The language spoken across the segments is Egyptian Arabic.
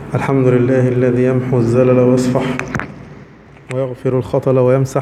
الحمد لله الذي يمحو الزلل ويصفح ويغفر الخطل ويمسح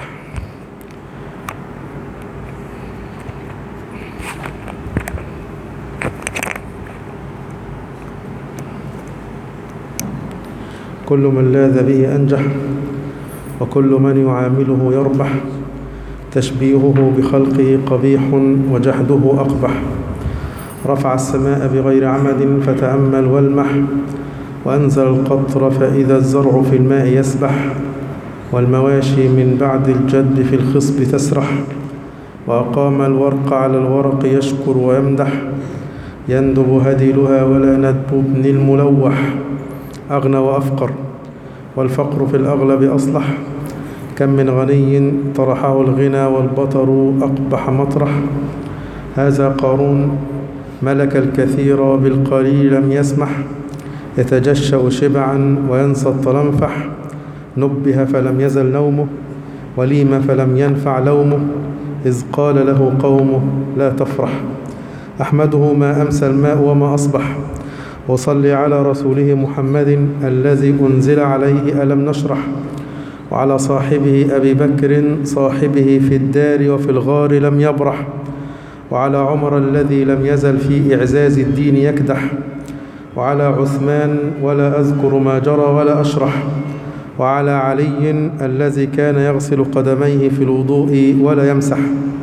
كل من لاذ به أنجح وكل من يعامله يربح تشبيهه بخلقه قبيح وجحده أقبح رفع السماء بغير عمد فتأمل والمح وأنزل القطر فإذا الزرع في الماء يسبح والمواشي من بعد الجد في الخصب تسرح وأقام الورق على الورق يشكر ويمدح يندب هديلها ولا ندب ابن الملوح أغنى وأفقر والفقر في الأغلب أصلح كم من غني طرحه الغنى والبطر أقبح مطرح هذا قارون ملك الكثير بالقليل لم يسمح يتجشأ شبعا وينسى الطلنفح نبه فلم يزل نومه وليم فلم ينفع لومه إذ قال له قومه لا تفرح أحمده ما أمسى الماء وما أصبح وصل على رسوله محمد الذي أنزل عليه ألم نشرح وعلى صاحبه أبي بكر صاحبه في الدار وفي الغار لم يبرح وعلى عمر الذي لم يزل في إعزاز الدين يكدح وعلى عثمان ولا أذكر ما جرى ولا أشرح وعلى علي الذي كان يغسل قدميه في الوضوء ولا يمسح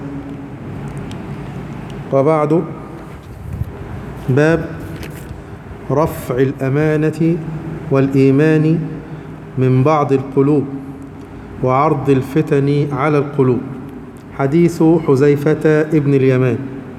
وبعد باب رفع الأمانة والإيمان من بعض القلوب وعرض الفتن على القلوب حديث حذيفة ابن اليمان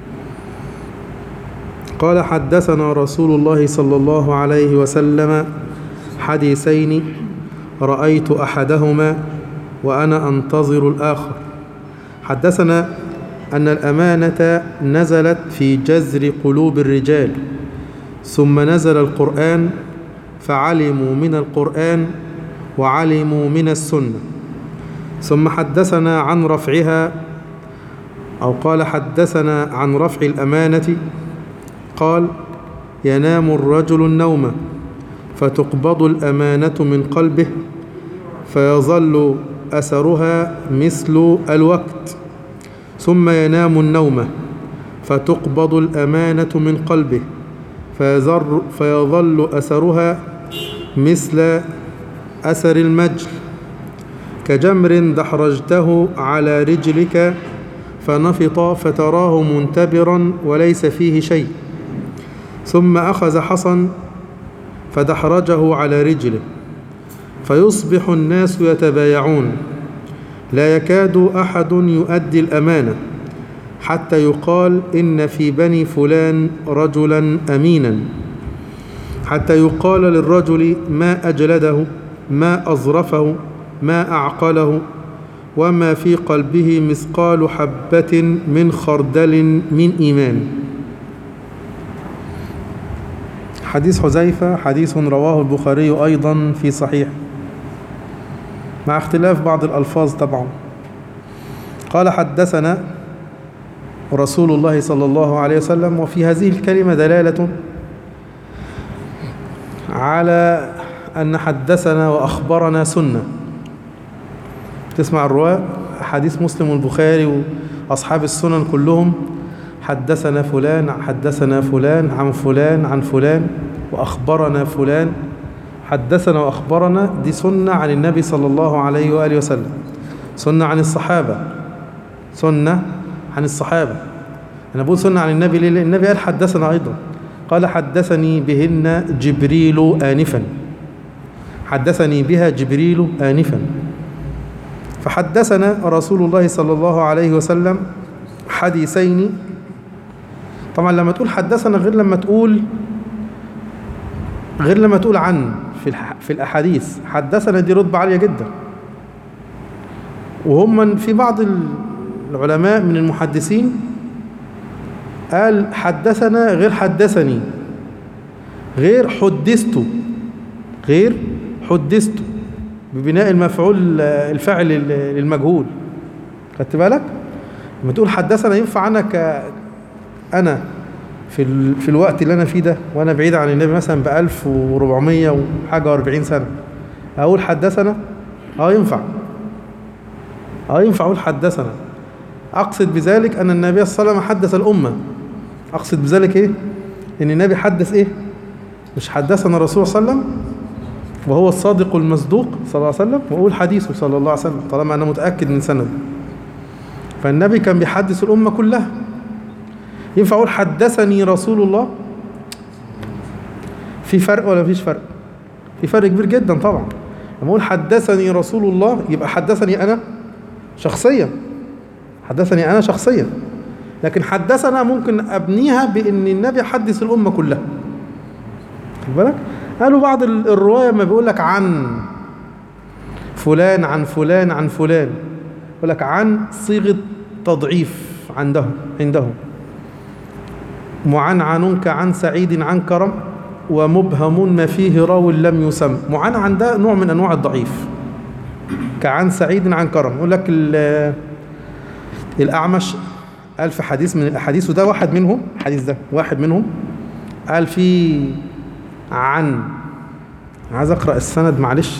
قال حدثنا رسول الله صلى الله عليه وسلم حديثين رأيت أحدهما وأنا أنتظر الآخر حدثنا أن الأمانة نزلت في جذر قلوب الرجال ثم نزل القرآن فعلموا من القرآن وعلموا من السنة ثم حدثنا عن رفعها أو قال حدثنا عن رفع الأمانة قال ينام الرجل النوم فتقبض الأمانة من قلبه فيظل أثرها مثل الوقت ثم ينام النوم فتقبض الأمانة من قلبه فيظل, فيظل أثرها مثل أثر المجل كجمر دحرجته على رجلك فنفط فتراه منتبرا وليس فيه شيء ثم أخذ حصا فدحرجه على رجله فيصبح الناس يتبايعون لا يكاد أحد يؤدي الأمانة حتى يقال إن في بني فلان رجلا أمينا حتى يقال للرجل ما أجلده ما أظرفه ما أعقله وما في قلبه مثقال حبة من خردل من إيمان حديث حذيفة حديث رواه البخاري أيضا في صحيح مع اختلاف بعض الألفاظ طبعا قال حدثنا رسول الله صلى الله عليه وسلم وفي هذه الكلمة دلالة على أن حدثنا وأخبرنا سنة تسمع الرواة حديث مسلم والبخاري وأصحاب السنن كلهم حدثنا فلان حدثنا فلان عن فلان عن فلان وأخبرنا فلان حدثنا وأخبرنا دي سنة عن النبي صلى الله عليه وآله وسلم سنة عن الصحابة سنة عن الصحابة أنا بقول سنة عن النبي ليه لأن النبي قال حدثنا أيضا قال حدثني بهن جبريل آنفا حدثني بها جبريل آنفا فحدثنا رسول الله صلى الله عليه وسلم حديثين طبعا لما تقول حدثنا غير لما تقول غير لما تقول عن في في الأحاديث حدثنا دي رتبة عالية جدا وهم في بعض العلماء من المحدثين قال حدثنا غير حدثني غير حدثت غير حدثت ببناء المفعول الفاعل للمجهول خدت بالك لما تقول حدثنا ينفع انا ك انا في ال... في الوقت اللي انا فيه ده وانا بعيد عن النبي مثلا ب 1400 وحاجه و40 سنه اقول حدثنا اه ينفع اه ينفع اقول حدثنا اقصد بذلك ان النبي صلى الله عليه وسلم حدث الامه اقصد بذلك ايه ان النبي حدث ايه مش حدثنا الرسول صلى الله عليه وسلم وهو الصادق المصدوق صلى الله عليه وسلم واقول حديثه صلى الله عليه وسلم طالما انا متاكد من سنده فالنبي كان بيحدث الامه كلها ينفع اقول حدثني رسول الله في فرق ولا مفيش فرق في فرق كبير جدا طبعا لما اقول حدثني رسول الله يبقى حدثني انا شخصيا حدثني انا شخصيا لكن حدثنا ممكن ابنيها بان النبي حدث الامه كلها خد بالك قالوا بعض ال- الروايه ما بيقول لك عن فلان عن فلان عن فلان يقول لك عن صيغه تضعيف عندهم عندهم معنعن كعن سعيد عن كرم ومبهم ما فيه راو لم يسم معنعن ده نوع من انواع الضعيف كعن سعيد عن كرم يقول لك ال- الاعمش قال في حديث من الاحاديث وده واحد منهم الحديث ده واحد منهم قال في عن عايز اقرا السند معلش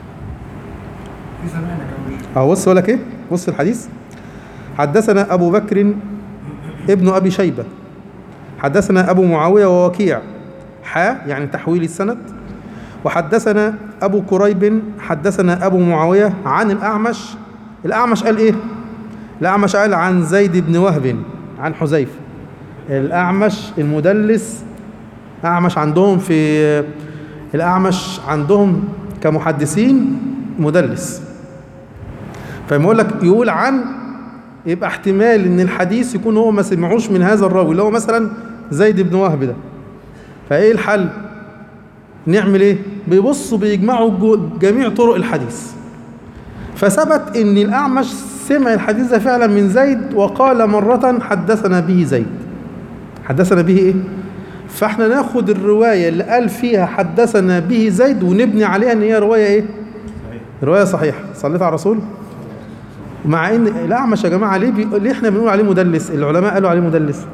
في سمعنا كمان اهو بص يقول لك ايه بص الحديث حدثنا ابو بكر ابن ابي شيبه حدثنا ابو معاويه ووكيع حا يعني تحويل السند وحدثنا ابو كريب حدثنا ابو معاويه عن الاعمش الاعمش قال ايه الاعمش قال عن زيد بن وهب عن حذيفه الاعمش المدلس اعمش عندهم في الاعمش عندهم كمحدثين مدلس فلما يقول لك يقول عن يبقى احتمال ان الحديث يكون هو ما سمعوش من هذا الراوي اللي هو مثلا زيد بن وهب ده فايه الحل نعمل ايه بيبصوا بيجمعوا جو- جميع طرق الحديث فثبت ان الاعمش سمع الحديث ده فعلا من زيد وقال مرة حدثنا به زيد حدثنا به ايه فاحنا ناخد الرواية اللي قال فيها حدثنا به زيد ونبني عليها ان هي رواية ايه رواية صحيحة صليت على الرسول مع ان الاعمش يا جماعه ليه بي... ليه احنا بنقول عليه مدلس العلماء قالوا عليه مدلس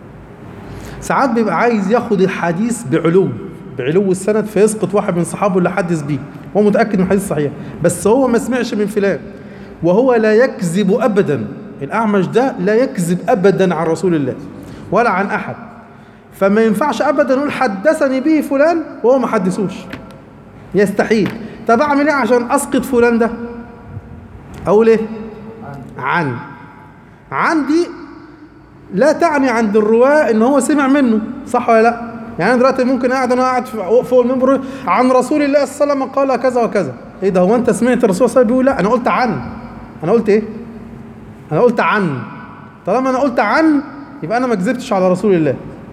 ساعات بيبقى عايز ياخد الحديث بعلو بعلو السند فيسقط واحد من صحابه اللي حدث بيه هو متاكد من الحديث صحيح بس هو ما سمعش من فلان وهو لا يكذب ابدا الاعمش ده لا يكذب ابدا عن رسول الله ولا عن احد فما ينفعش ابدا نقول حدثني به فلان وهو ما حدثوش يستحيل طب اعمل ايه عشان اسقط فلان ده اقول ايه عن عن دي لا تعني عند الرواه ان هو سمع منه صح ولا لا يعني انا دلوقتي ممكن قاعد انا قاعد في- فوق المنبر عن رسول الله صلى الله عليه وسلم قال كذا وكذا ايه ده هو انت سمعت الرسول صلى الله عليه وسلم بيقول لا انا قلت عن انا قلت ايه انا قلت عن طالما انا قلت عن يبقى انا ما كذبتش على رسول الله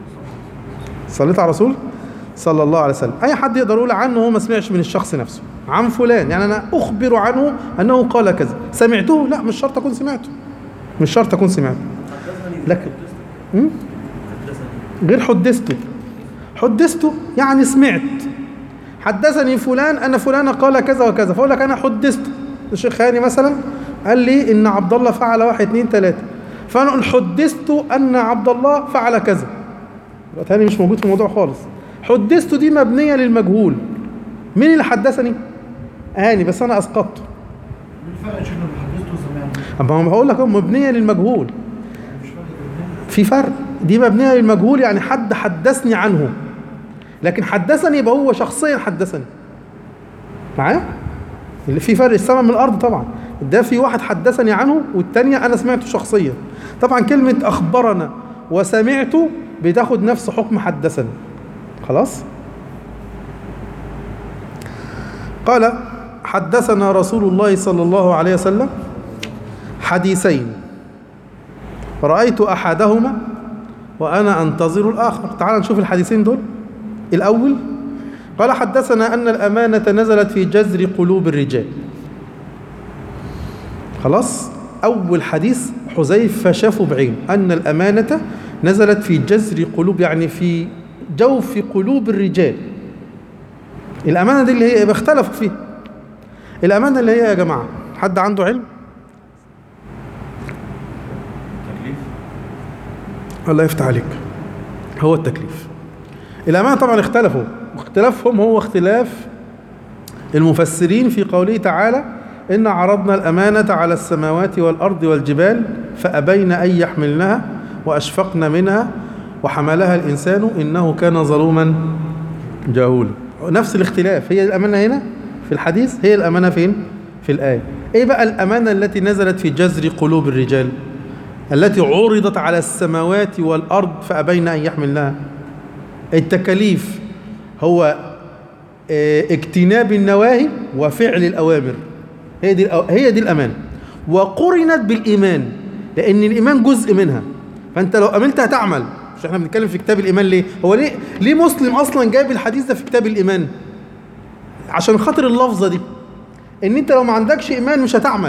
صليت على الرسول صلى الله عليه وسلم اي حد يقدر يقول عنه هو ما سمعش من الشخص نفسه عن فلان يعني انا اخبر عنه انه قال كذا سمعته لا مش شرط اكون سمعته مش شرط اكون سمعته لكن م? غير حدثته حدثته يعني سمعت حدثني فلان ان فلان قال كذا وكذا فاقول لك انا حدثت الشيخ هاني مثلا قال لي ان عبد الله فعل واحد اثنين ثلاثه فانا اقول حدثت ان عبد الله فعل كذا يبقى تاني مش موجود في الموضوع خالص حدثت دي مبنيه للمجهول مين اللي حدثني هاني بس انا اسقطته الفرق شنو اللي حدثته زمان اما هو بقول لك هو مبنيه للمجهول مش فاهم الدنيا. في فرق دي مبنيه للمجهول يعني حد حدثني عنه لكن حدثني يبقى هو شخصيا حدثني معايا اللي في فرق السماء من الارض طبعا ده في واحد حدثني عنه والتانية انا سمعته شخصيا طبعا كلمة اخبرنا وسمعته بتاخد نفس حكم حدثني خلاص قال حدثنا رسول الله صلى الله عليه وسلم حديثين رأيت أحدهما وأنا أنتظر الآخر تعال نشوف الحديثين دول الأول قال حدثنا أن الأمانة نزلت في جذر قلوب الرجال خلاص أول حديث حذيفة شافه بعين أن الأمانة نزلت في جذر قلوب يعني في جوف قلوب الرجال الأمانة دي اللي هي اختلفوا فيها الأمانة اللي هي يا جماعة حد عنده علم تكليف الله يفتح عليك هو التكليف الأمانة طبعا اختلفوا واختلافهم هو اختلاف المفسرين في قوله تعالى إن عرضنا الأمانة على السماوات والأرض والجبال فأبين أن يحملنها وأشفقن منها وحملها الإنسان إنه كان ظلوما جهولا نفس الاختلاف هي الأمانة هنا في الحديث هي الأمانة فين في الآية إيه بقى الأمانة التي نزلت في جزر قلوب الرجال التي عرضت على السماوات والأرض فأبين أن يحملنها التكاليف هو اه اجتناب النواهي وفعل الأوامر هي دي هي دي الأمانة وقرنت بالإيمان لأن الإيمان جزء منها فأنت لو أمنت هتعمل مش احنا بنتكلم في كتاب الإيمان ليه هو ليه ليه مسلم أصلا جايب الحديث ده في كتاب الإيمان عشان خاطر اللفظة دي ان انت لو ما عندكش ايمان مش هتعمل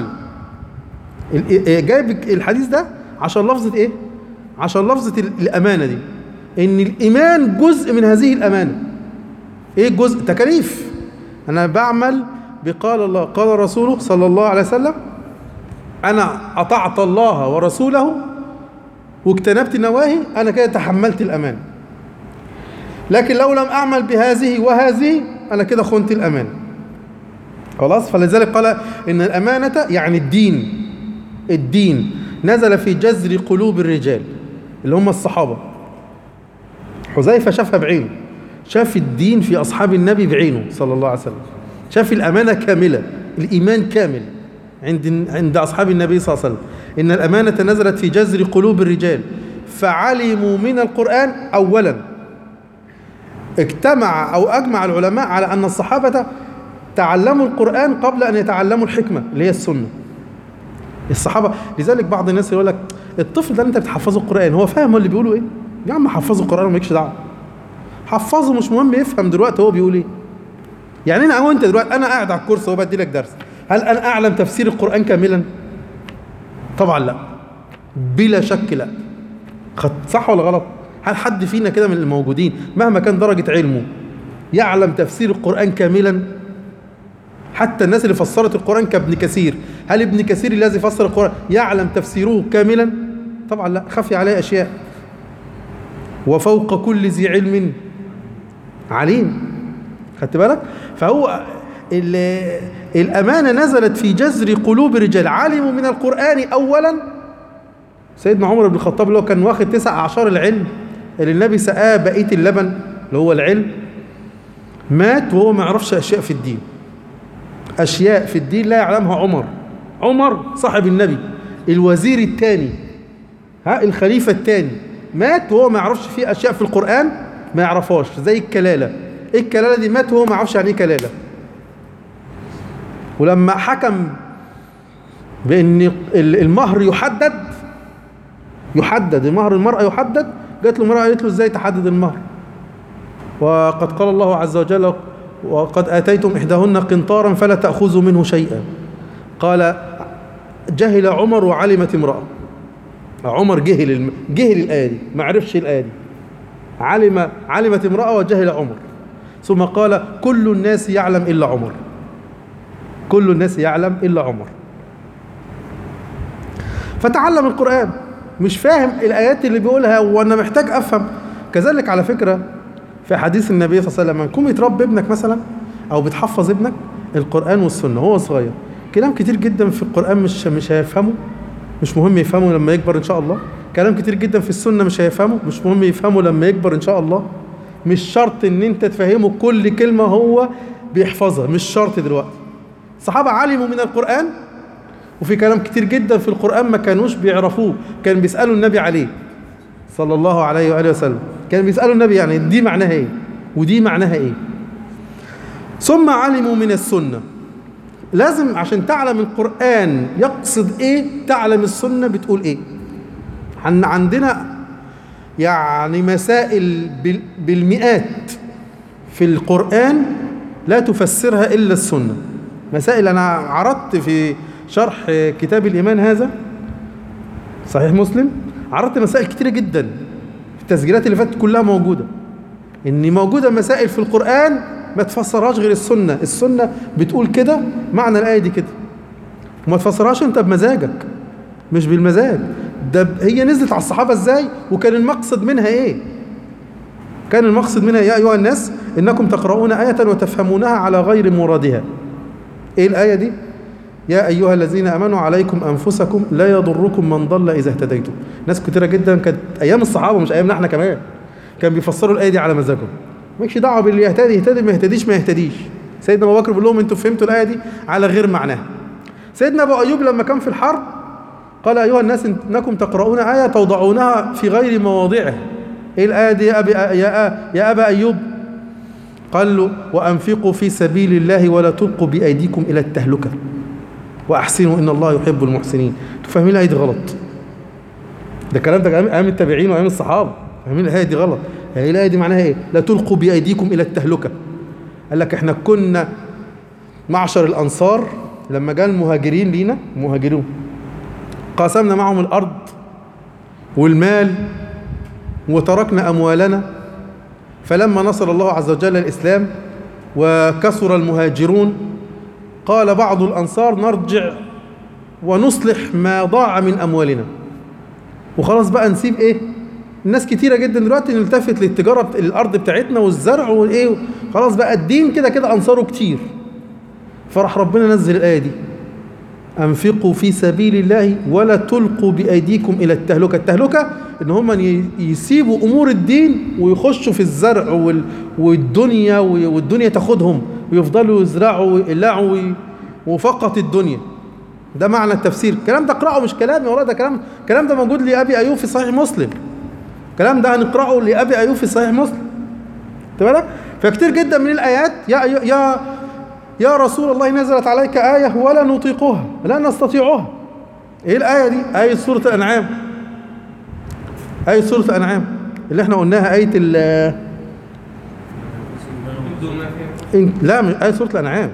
جايب الحديث ده عشان لفظة ايه عشان لفظة الامانة دي ان الايمان جزء من هذه الامانة ايه جزء تكاليف انا بعمل بقال الله قال رسوله صلى الله عليه وسلم انا اطعت الله ورسوله واجتنبت النواهي انا كده تحملت الامان لكن لو لم اعمل بهذه وهذه انا كده خنت الامان خلاص فلذلك قال ان الامانه يعني الدين الدين نزل في جذر قلوب الرجال اللي هم الصحابه حذيفه شافها بعينه شاف الدين في اصحاب النبي بعينه صلى الله عليه وسلم شاف الامانه كامله الايمان كامل عند عند اصحاب النبي صلى الله عليه وسلم ان الامانه نزلت في جذر قلوب الرجال فعلموا من القران اولا اجتمع او اجمع العلماء على ان الصحابه تعلموا القرآن قبل أن يتعلموا الحكمة اللي هي السنة الصحابة لذلك بعض الناس يقول لك الطفل ده انت بتحفظه القرآن هو فاهم هو اللي بيقوله ايه يا عم حفظه القرآن ومالكش دعوه حفظه مش مهم يفهم دلوقتي هو بيقول ايه يعني انا او انت دلوقتي انا قاعد على الكرسي وهو بدي لك درس هل انا اعلم تفسير القرآن كاملا طبعا لا بلا شك لا صح ولا غلط هل حد فينا كده من الموجودين مهما كان درجة علمه يعلم تفسير القرآن كاملا حتى الناس اللي فسرت القرآن كابن كثير هل ابن كثير الذي فسر القرآن يعلم تفسيره كاملا طبعا لا خفي عليه أشياء وفوق كل ذي علم عليم خدت بالك فهو الأمانة نزلت في جذر قلوب الرجال علموا من القرآن أولا سيدنا عمر بن الخطاب اللي هو كان واخد تسع أعشار العلم اللي النبي سقاه بقية اللبن اللي هو العلم مات وهو ما يعرفش أشياء في الدين أشياء في الدين لا يعلمها عمر عمر صاحب النبي الوزير الثاني ها الخليفة الثاني مات وهو ما يعرفش فيه أشياء في القرآن ما يعرفهاش زي الكلالة إيه الكلالة دي مات وهو ما يعرفش يعني إيه كلالة ولما حكم بأن المهر يحدد يحدد مهر المرأة يحدد جات له امرأة قالت له إزاي تحدد المهر وقد قال الله عز وجل وقد آتيتم إحداهن قنطارا فلا تأخذوا منه شيئا قال جهل عمر وعلمت امرأة عمر جهل الم... جهل الآية دي ما عرفش الآية دي علم علمت امرأة وجهل عمر ثم قال كل الناس يعلم إلا عمر كل الناس يعلم إلا عمر فتعلم القرآن مش فاهم الآيات اللي بيقولها وأنا محتاج أفهم كذلك على فكرة في حديث النبي صلى الله عليه وسلم لما تكون بتربي ابنك مثلا او بتحفظ ابنك القران والسنه وهو صغير كلام كتير جدا في القران مش مش هيفهمه مش مهم يفهمه لما يكبر ان شاء الله كلام كتير جدا في السنه مش هيفهمه مش مهم يفهمه لما يكبر ان شاء الله مش شرط ان انت تفهمه كل كلمه هو بيحفظها مش شرط دلوقتي الصحابه علموا من القران وفي كلام كتير جدا في القران ما كانوش بيعرفوه كان بيسالوا النبي عليه صلى الله عليه واله وسلم كان بيسالوا النبي يعني دي معناها ايه ودي معناها ايه ثم علموا من السنه لازم عشان تعلم القران يقصد ايه تعلم السنه بتقول ايه عندنا يعني مسائل بالمئات في القران لا تفسرها الا السنه مسائل انا عرضت في شرح كتاب الايمان هذا صحيح مسلم عرضت مسائل كتيرة جدا التسجيلات اللي فاتت كلها موجودة ان موجودة مسائل في القرآن ما تفسرهاش غير السنة السنة بتقول كده معنى الآية دي كده وما تفسرهاش انت بمزاجك مش بالمزاج ده هي نزلت على الصحابة ازاي وكان المقصد منها ايه كان المقصد منها يا أيها الناس إنكم تقرؤون آية وتفهمونها على غير مرادها إيه الآية دي؟ يا أيها الذين آمنوا عليكم أنفسكم لا يضركم من ضل إذا اهتديتم ناس كتيرة جدا كانت أيام الصحابة مش أيامنا احنا كمان كان بيفسروا الآية دي على مزاجهم مالكش دعوة باللي يهتدي يهتدي ما يهتديش ما يهتديش سيدنا أبو بكر بيقول لهم أنتوا فهمتوا الآية دي على غير معناها سيدنا أبو أيوب لما كان في الحرب قال أيها الناس إنكم تقرؤون آية توضعونها في غير مواضعه إيه الآية دي يا, أبي يا, يا أبا أيوب قال له وأنفقوا في سبيل الله ولا تلقوا بأيديكم إلى التهلكة وأحسنوا إن الله يحب المحسنين انتوا فاهمين الآية دي غلط ده الكلام ده أيام التابعين وأيام الصحابة فاهمين الآية دي غلط هي الآية دي معناها إيه لا تلقوا بأيديكم إلى التهلكة قال لك إحنا كنا معشر الأنصار لما جاء المهاجرين لينا مهاجرون قاسمنا معهم الأرض والمال وتركنا أموالنا فلما نصر الله عز وجل الإسلام وكثر المهاجرون قال بعض الأنصار نرجع ونصلح ما ضاع من أموالنا وخلاص بقى نسيب إيه الناس كتيرة جدا دلوقتي نلتفت للتجارة الأرض بتاعتنا والزرع وإيه خلاص بقى الدين كده كده أنصاره كتير فراح ربنا نزل الآية دي أنفقوا في سبيل الله ولا تلقوا بأيديكم إلى التهلكة التهلكة إن هم يسيبوا أمور الدين ويخشوا في الزرع والدنيا والدنيا تاخدهم ويفضلوا يزرعوا ويقلعوا وفقط الدنيا ده معنى التفسير الكلام ده اقرأه مش كلامي والله ده كلام الكلام ده موجود لأبي أيوب في صحيح مسلم الكلام ده هنقرأه لأبي أيوب في صحيح مسلم بالك فكتير جدا من الآيات يا يا يا رسول الله نزلت عليك آية ولا نطيقها لا نستطيعها ايه الآية دي آية سورة الأنعام آية سورة الأنعام اللي احنا قلناها آية ال لا آية سورة الأنعام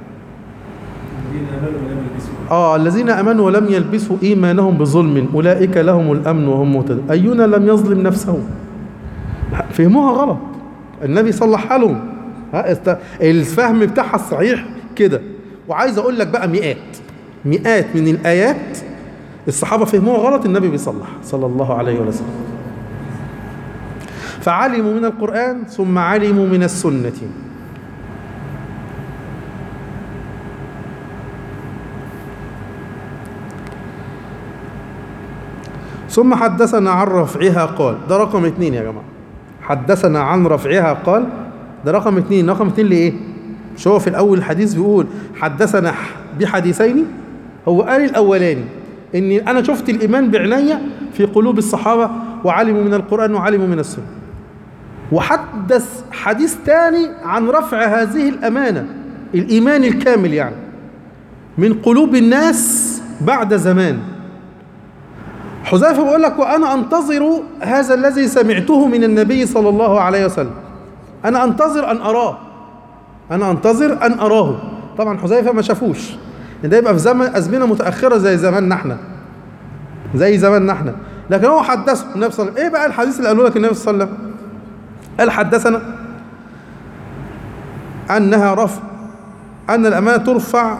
اه الذين امنوا ولم يلبسوا ايمانهم بظلم اولئك لهم الامن وهم مهتدون اينا لم يظلم نفسه فهموها غلط النبي صلحها لهم ها است... الفهم بتاعها الصحيح كده وعايز اقول لك بقى مئات مئات من الايات الصحابه فهموها غلط النبي بيصلح صلى الله عليه وسلم فعلموا من القران ثم علموا من السنه ثم حدثنا عن رفعها قال ده رقم اثنين يا جماعه حدثنا عن رفعها قال ده رقم اثنين رقم اثنين لإيه مش هو في الأول الحديث بيقول حدثنا بحديثين هو قال الأولاني إني أنا شفت الإيمان بعناية في قلوب الصحابة وعلموا من القرآن وعلموا من السنة وحدث حديث تاني عن رفع هذه الأمانة الإيمان الكامل يعني من قلوب الناس بعد زمان حذيفة بيقول لك وأنا أنتظر هذا الذي سمعته من النبي صلى الله عليه وسلم أنا أنتظر أن أراه أنا أنتظر أن أراه طبعا حذيفة ما شافوش ده يبقى في زمن أزمنة متأخرة زي زماننا احنا زي زماننا احنا لكن هو حدثه النبي صلى الله عليه وسلم ايه بقى الحديث اللي قالوا لك النبي صلى الله عليه وسلم قال حدثنا أنها رفع أن الأمانة ترفع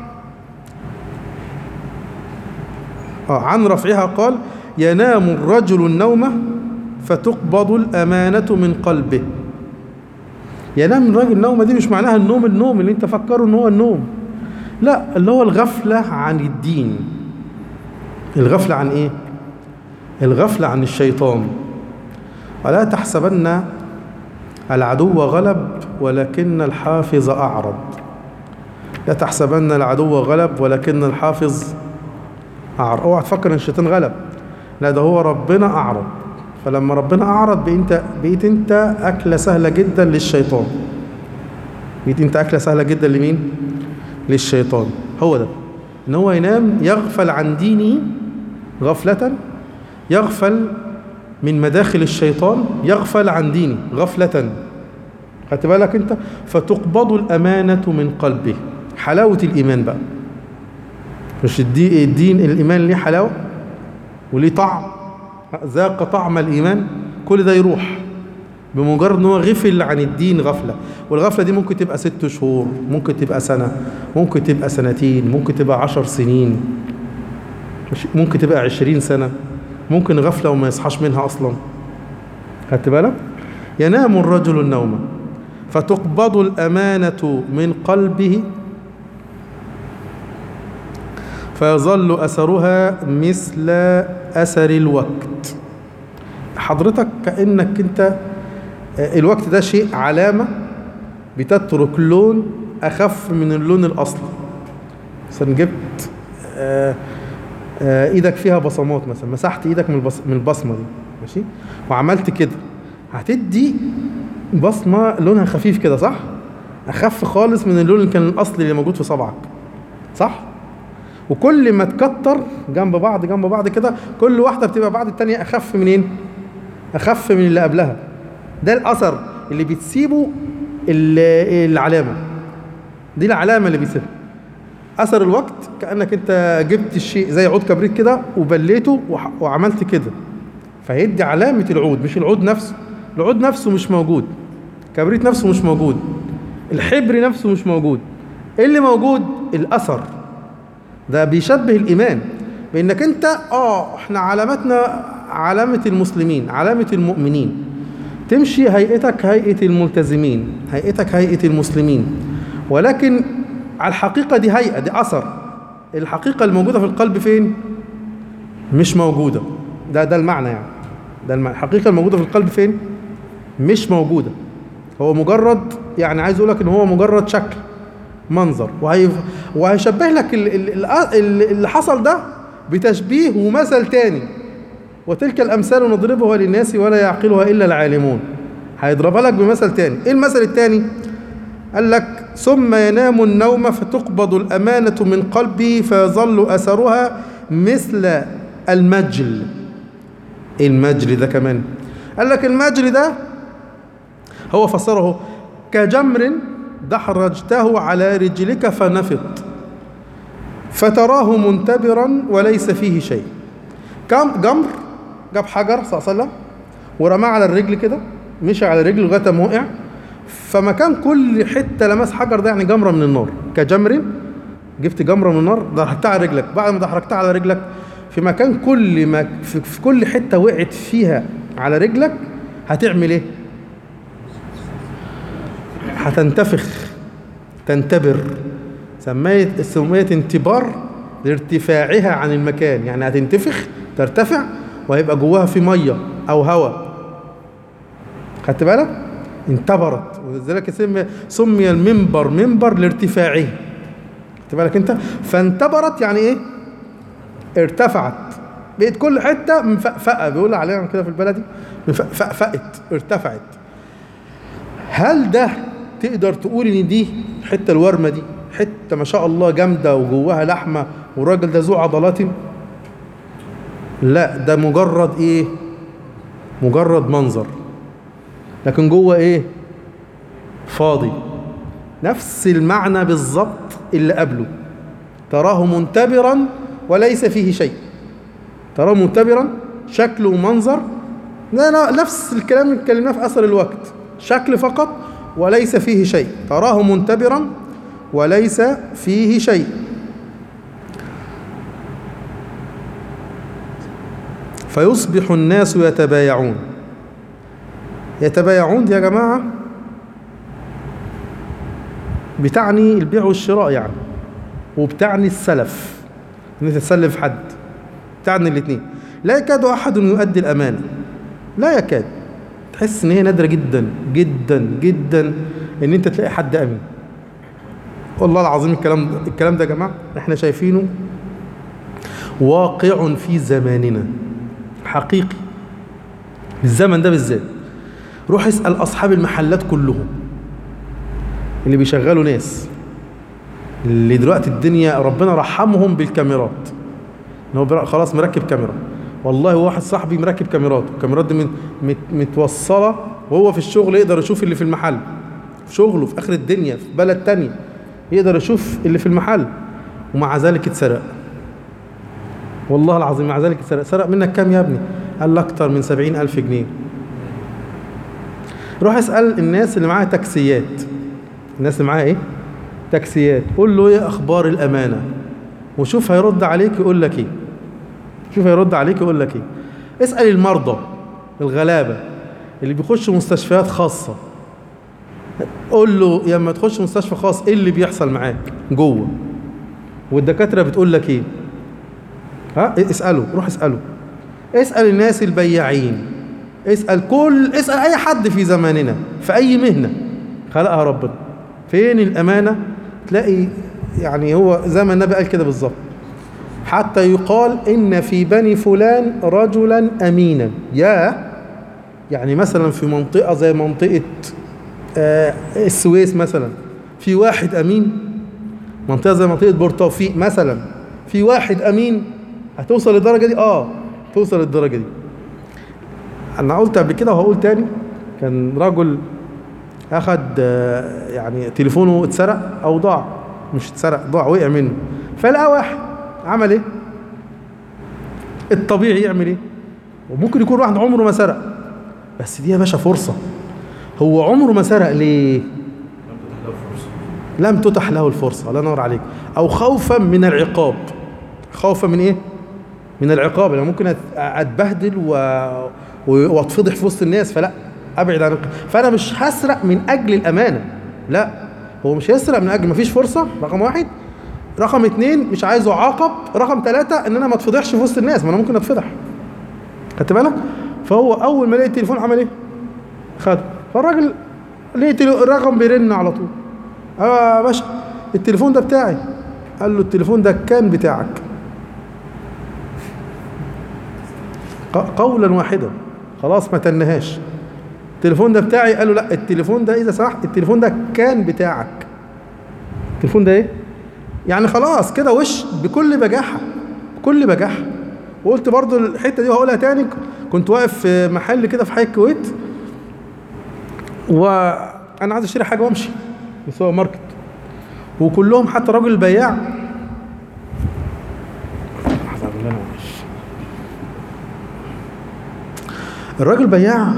آه عن رفعها قال ينام الرجل النوم فتقبض الأمانة من قلبه ينام الراجل النومة دي مش معناها النوم النوم اللي انت فكره ان هو النوم لا اللي هو الغفلة عن الدين الغفلة عن ايه الغفلة عن الشيطان ولا تحسبن العدو غلب ولكن الحافظ أعرض لا تحسبن العدو غلب ولكن الحافظ أعرض اوعى تفكر ان الشيطان غلب لا ده هو ربنا أعرض فلما ربنا أعرض بقيت بقيت أنت أكلة سهلة جدا للشيطان بقيت أنت أكلة سهلة جدا لمين؟ للشيطان هو ده إن هو ينام يغفل عن دينه غفلة يغفل من مداخل الشيطان يغفل عن دينه غفلة خدت بالك أنت فتقبض الأمانة من قلبه حلاوة الإيمان بقى مش الدين, الدين الإيمان ليه حلاوة وليه طعم ذاق طعم الإيمان كل ده يروح بمجرد ان هو غفل عن الدين غفلة والغفلة دي ممكن تبقى ست شهور ممكن تبقى سنة ممكن تبقى سنتين ممكن تبقى عشر سنين ممكن تبقى عشرين سنة ممكن غفلة وما يصحاش منها أصلا خدت بالك ينام الرجل النوم فتقبض الأمانة من قلبه فيظل أثرها مثل أثر الوقت حضرتك كأنك أنت الوقت ده شيء علامة بتترك لون أخف من اللون الأصلي مثلا جبت آه، آه، ايدك فيها بصمات مثلا مسحت ايدك من البص... من البصمه دي ماشي وعملت كده هتدي بصمه لونها خفيف كده صح اخف خالص من اللون اللي كان الاصلي اللي موجود في صبعك صح وكل ما تكتر جنب بعض جنب بعض كده كل واحده بتبقى بعد التانية اخف منين اخف من اللي قبلها ده الاثر اللي بتسيبه ال- العلامه دي العلامه اللي بيسيبها اثر الوقت كانك انت جبت الشيء زي عود كبريت كده وبليته وح- وعملت كده فهيدي علامه العود مش العود نفسه العود نفسه مش موجود كبريت نفسه مش موجود الحبر نفسه مش موجود ايه اللي موجود الاثر ده بيشبه الايمان بانك انت اه احنا علامتنا علامه المسلمين علامه المؤمنين تمشي هيئتك هيئه الملتزمين هيئتك هيئه المسلمين ولكن على الحقيقه دي هيئه دي اثر الحقيقه الموجوده في القلب فين مش موجوده ده ده المعنى يعني ده المعنى. الحقيقه الموجوده في القلب فين مش موجوده هو مجرد يعني عايز اقول لك ان هو مجرد شكل منظر وهي وهيشبه لك ال- ال- ال- ال- اللي حصل ده بتشبيه ومثل تاني وتلك الامثال نضربها للناس ولا يعقلها الا العالمون هيضربها لك بمثل تاني ايه المثل التاني قال لك ثم ينام النوم فتقبض الامانه من قلبه فيظل اثرها مثل المجل ايه المجل ده كمان قال لك المجل ده هو فسره كجمر دحرجته على رجلك فنفط فتراه منتبرا وليس فيه شيء كم جمر جاب حجر صلى الله عليه وسلم ورماه على الرجل كده مشي على الرجل لغايه ما وقع فمكان كل حته لمس حجر ده يعني جمره من النار كجمر جبت جمره من النار دحرجتها على رجلك بعد ما دحرجتها على رجلك في مكان كل ما في في كل حته وقعت فيها على رجلك هتعمل ايه؟ هتنتفخ تنتبر سميت سميت انتبار لارتفاعها عن المكان يعني هتنتفخ ترتفع وهيبقى جواها في ميه او هواء خدت بالك انتبرت ولذلك سمي سمي المنبر منبر لارتفاعه خدت بالك انت فانتبرت يعني ايه ارتفعت بقت كل حته مفقفقه بيقول عليها كده في البلدي مفقفقت ارتفعت هل ده تقدر تقول ان دي الحته الورمه دي حته ما شاء الله جامده وجواها لحمه والراجل ده ذو عضلات لا ده مجرد ايه مجرد منظر لكن جوه ايه فاضي نفس المعنى بالظبط اللي قبله تراه منتبرا وليس فيه شيء تراه منتبرا شكله ومنظر لا لا نفس الكلام اللي اتكلمناه في اثر الوقت شكل فقط وليس فيه شيء تراه منتبرا وليس فيه شيء فيصبح الناس يتبايعون يتبايعون دي يا جماعة بتعني البيع والشراء يعني وبتعني السلف ان انت تسلف حد بتعني الاثنين لا يكاد احد يؤدي الامانه لا يكاد تحس ان هي نادره جدا جدا جدا ان انت تلاقي حد امين والله العظيم الكلام ده الكلام ده يا جماعه احنا شايفينه واقع في زماننا حقيقي الزمن ده بالذات روح اسال اصحاب المحلات كلهم اللي بيشغلوا ناس اللي دلوقتي الدنيا ربنا رحمهم بالكاميرات ان هو خلاص مركب كاميرا والله واحد صاحبي مركب كاميرات الكاميرات دي من مت متوصله وهو في الشغل يقدر يشوف اللي في المحل في شغله في اخر الدنيا في بلد تانية يقدر يشوف اللي في المحل ومع ذلك اتسرق والله العظيم مع ذلك اتسرق سرق منك كام يا ابني قال لك اكتر من سبعين الف جنيه روح اسأل الناس اللي معاها تاكسيات الناس اللي معاها ايه تاكسيات قول له ايه اخبار الامانه وشوف هيرد عليك يقول لك ايه شوف هيرد عليك يقول لك ايه اسال المرضى الغلابه اللي بيخش مستشفيات خاصة قول له لما تخش مستشفى خاص ايه اللي بيحصل معاك جوه والدكاترة بتقول لك ايه ها اسأله روح اسأله اسأل الناس البياعين اسأل كل اسأل اي حد في زماننا في اي مهنة خلقها ربنا فين الامانة تلاقي يعني هو زي ما النبي قال كده بالظبط حتى يقال ان في بني فلان رجلا امينا يا يعني مثلا في منطقة زي منطقة آه السويس مثلا في واحد امين منطقة زي منطقة بورتوفيق مثلا في واحد امين هتوصل للدرجة دي اه توصل للدرجة دي انا قلت قبل كده وهقول تاني كان رجل اخد آه يعني تليفونه اتسرق او ضاع مش اتسرق ضاع وقع منه فلقى واحد عمل ايه الطبيعي يعمل ايه وممكن يكون واحد عمره ما سرق بس دي يا باشا فرصة هو عمره ما سرق ليه لم تتح له الفرصة الله ينور عليك أو خوفا من العقاب خوفا من إيه؟ من العقاب أنا ممكن أتبهدل و... وأتفضح في وسط الناس فلا أبعد عن فأنا مش هسرق من أجل الأمانة لا هو مش هيسرق من أجل مفيش فرصة رقم واحد رقم اتنين مش عايزه عاقب رقم ثلاثة ان انا ما اتفضحش في وسط الناس ما انا ممكن اتفضح خدت بالك فهو اول ما لقي التليفون عمل ايه خد فالراجل لقي الرقم بيرن على طول اه يا باشا التليفون ده بتاعي قال له التليفون ده كان بتاعك قولا واحدا خلاص ما تنهاش التليفون ده بتاعي قال له لا التليفون ده اذا سمحت التليفون ده كان بتاعك التليفون ده ايه يعني خلاص كده وش بكل بجاحة بكل بجاحة وقلت برضو الحتة دي وهقولها تاني كنت واقف في محل كده في حي الكويت وانا عايز اشتري حاجة وامشي في سوبر ماركت وكلهم حتى راجل البياع الراجل بياع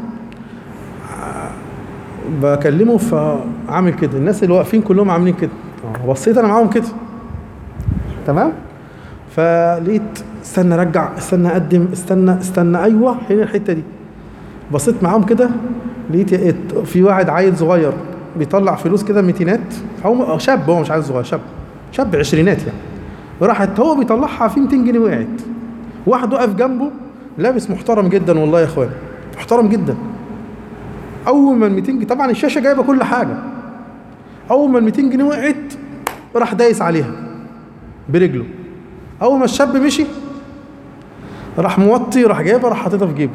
بكلمه فعامل كده الناس اللي واقفين كلهم عاملين كده بصيت انا معاهم كده تمام فلقيت استنى ارجع استنى اقدم استنى استنى ايوه هنا الحته دي بصيت معاهم كده لقيت في واحد عيل صغير بيطلع فلوس كده ميتينات او شاب هو مش عيل صغير شاب شاب عشرينات يعني وراحت هو بيطلعها في 200 جنيه وقعت واحد وقف جنبه لابس محترم جدا والله يا اخوان محترم جدا اول ما ال 200 جنيه طبعا الشاشه جايبه كل حاجه اول ما ال 200 جنيه وقعت راح دايس عليها برجله اول ما الشاب مشي راح موطي راح جايبها راح حاططها في جيبه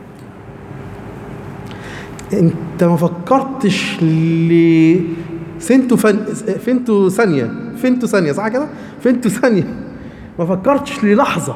انت ما فكرتش ل سنتو فن... فنتو ثانيه فنتو ثانيه صح كده فنتو ثانيه ما فكرتش للحظه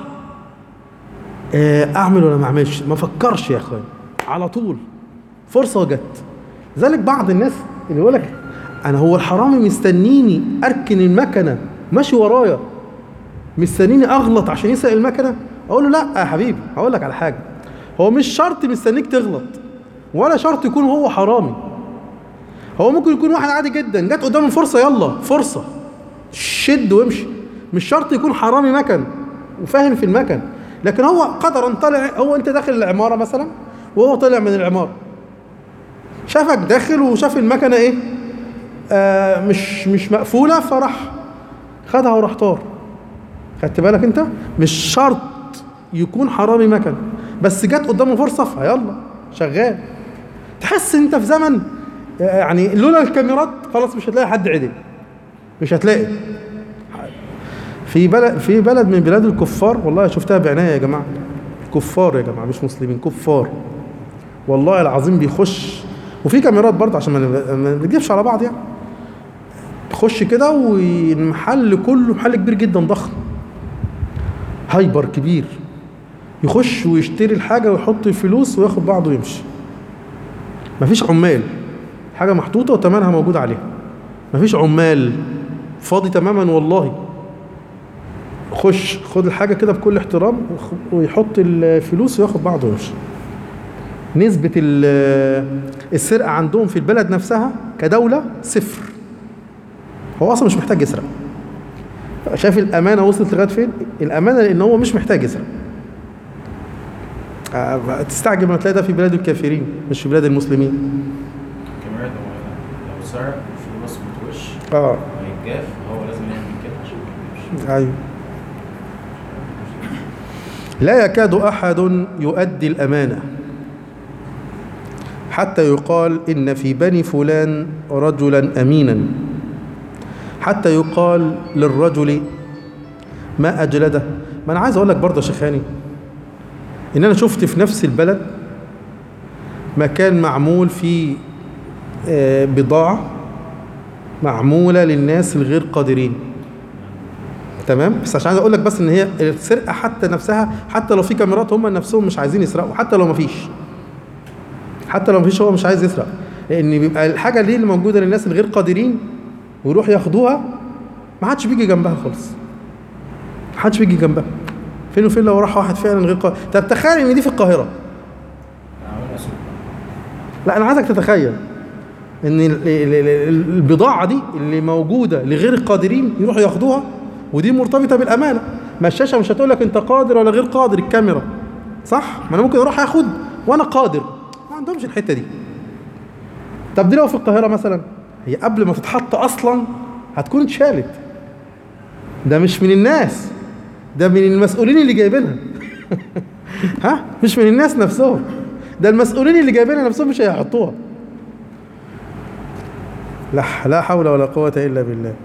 اعمل ولا ما اعملش ما فكرش يا اخوان على طول فرصه وجت لذلك بعض الناس اللي يقول لك انا هو الحرامي مستنيني اركن المكنه ماشي ورايا مستنيني اغلط عشان يسرق المكنه اقول له لا يا حبيبي هقول لك على حاجه هو مش شرط مستنيك تغلط ولا شرط يكون هو حرامي هو ممكن يكون واحد عادي جدا جت قدامه فرصه يلا فرصه شد وامشي مش شرط يكون حرامي مكن وفاهم في المكن لكن هو قدرا طلع هو انت داخل العماره مثلا وهو طلع من العماره شافك داخل وشاف المكنه ايه آه مش مش مقفوله فراح خدها وراح طار خدت بالك انت مش شرط يكون حرامي مكن بس جت قدامه فرصه فيلا شغال تحس انت في زمن يعني لولا الكاميرات خلاص مش هتلاقي حد عدل مش هتلاقي في بلد في بلد من بلاد الكفار والله شفتها بعناية يا جماعه كفار يا جماعه مش مسلمين كفار والله العظيم بيخش وفي كاميرات برضه عشان ما نكذبش على بعض يعني تخش كده والمحل كله محل كبير جدا ضخم هايبر كبير يخش ويشتري الحاجه ويحط الفلوس وياخد بعضه ويمشي مفيش عمال حاجه محطوطه وتمنها موجود عليها مفيش عمال فاضي تماما والله خش خد الحاجه كده بكل احترام ويحط الفلوس وياخد بعضه ويمشي نسبة السرقة عندهم في البلد نفسها كدولة صفر هو أصلا مش محتاج يسرق شايف الأمانة وصلت لغاية فين؟ الأمانة لأن هو مش محتاج يسرق آه، تستعجب لما تلاقي ده في بلاد الكافرين مش في بلاد المسلمين كمان هو لو سرق فلوس متوش اه ويتجاف هو لازم يعمل كده عشان ما يجيبش ايوه لا يكاد احد يؤدي الامانه حتى يقال ان في بني فلان رجلا امينا حتى يقال للرجل ما اجلده ما انا عايز اقول لك برضه يا شيخاني ان انا شفت في نفس البلد مكان معمول فيه آه، بضاعه معموله للناس الغير قادرين تمام بس عشان عايز اقول لك بس ان هي السرقه حتى نفسها حتى لو في كاميرات هم نفسهم مش عايزين يسرقوا حتى لو ما فيش حتى لو ما فيش هو مش عايز يسرق لان بيبقى الحاجه دي اللي موجوده للناس الغير قادرين ويروح ياخدوها ما حدش بيجي جنبها خالص ما حدش بيجي جنبها فين وفين لو راح واحد فعلا غير قادر طب تخيل ان دي في القاهره عملنا سوق لا انا عايزك تتخيل ان ال- ال- ال- البضاعه دي اللي موجوده لغير القادرين يروحوا ياخدوها ودي مرتبطه بالامانه ما الشاشه مش هتقول لك انت قادر ولا غير قادر الكاميرا صح ما انا ممكن اروح اخد وانا قادر ما عندهمش الحته دي طب دي لو في القاهره مثلا هي قبل ما تتحط اصلا هتكون اتشالت ده مش من الناس ده من المسؤولين اللي جايبينها ها مش من الناس نفسهم ده المسؤولين اللي جايبينها نفسهم مش هيحطوها لا لا حول ولا قوة إلا بالله